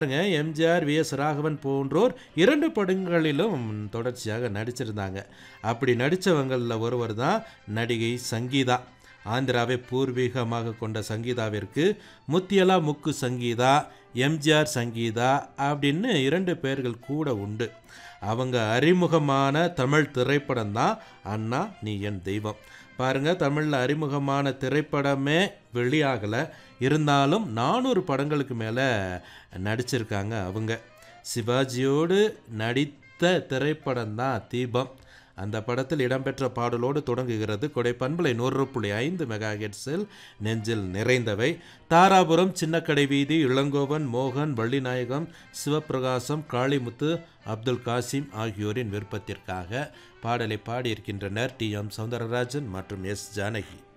பாருங்க MGR V S Raghavan போன்றோர் இரண்டு படங்களிலும் தொடர்ச்சியாக நடிச்சிருந்தாங்க அப்படி நடித்தவங்களில் ஒருவர் தான் நடிகை சங்கீதா ஆந்திராவை பூர்வீகமாக கொண்ட சங்கீதாவிற்கு முத்தியலா முக்கு சங்கீதா எம்ஜிஆர் சங்கீதா அப்படின்னு இரண்டு பெயர்கள் கூட உண்டு அவங்க அறிமுகமான தமிழ் திரைப்படம் தான் அண்ணா நீ என் தெய்வம் பாருங்க தமிழில் அறிமுகமான திரைப்படமே வெளியாகலை இருந்தாலும் நானூறு படங்களுக்கு மேலே நடிச்சிருக்காங்க அவங்க சிவாஜியோடு நடித்த திரைப்படம் தான் தீபம் அந்த படத்தில் இடம்பெற்ற பாடலோடு தொடங்குகிறது கொடை பண்பலை நூறு புள்ளி ஐந்து மெகா ஹெட்ஸில் நெஞ்சில் நிறைந்தவை தாராபுரம் சின்னக்கடை வீதி இளங்கோவன் மோகன் வள்ளிநாயகம் சிவப்பிரகாசம் காளிமுத்து அப்துல் காசிம் ஆகியோரின் விருப்பத்திற்காக பாடலை பாடியிருக்கின்றனர் டி எம் சௌந்தரராஜன் மற்றும் எஸ் ஜானகி